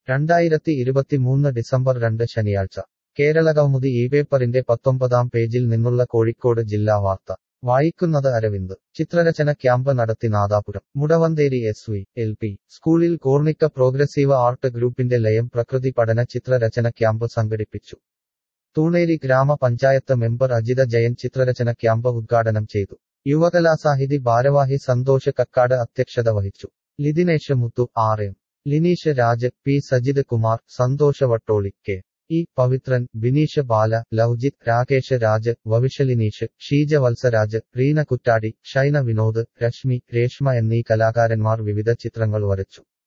രണ്ടായിരത്തി ഇരുപത്തിമൂന്ന് ഡിസംബർ രണ്ട് ശനിയാഴ്ച കേരളകൗമുദി ഈ പേപ്പറിന്റെ പത്തൊമ്പതാം പേജിൽ നിന്നുള്ള കോഴിക്കോട് ജില്ലാ വാർത്ത വായിക്കുന്നത് അരവിന്ദ് ചിത്രരചന ക്യാമ്പ് നടത്തി Nadapuram Mudavantheri S V L P സ്കൂളിൽ കോർണിക്ക പ്രോഗ്രസീവ് ആർട്ട് ഗ്രൂപ്പിന്റെ ലയം പ്രകൃതി പഠന ചിത്രരചന ക്യാമ്പ് സംഘടിപ്പിച്ചു തൂണേരി ഗ്രാമപഞ്ചായത്ത് മെമ്പർ അജിത ജയൻ ചിത്രരചന ക്യാമ്പ് ഉദ്ഘാടനം ചെയ്തു യുവകലാസാഹിതി ഭാരവാഹി സന്തോഷ് കക്കാട് അധ്യക്ഷത വഹിച്ചു Lithinesh Muthu R M Lineesh Raj P Sajith Kumar Santhosh Vattoli K E Pavithran Bineesh Bala Loujith Rakesh Raj വവിഷലിനീഷ് ഷീജ വത്സരാജ് റീന കുറ്റാടി ഷൈന വിനോദ് രശ്മി രേഷ്മ എന്നീ കലാകാരന്മാർ വിവിധ ചിത്രങ്ങൾ വരച്ചു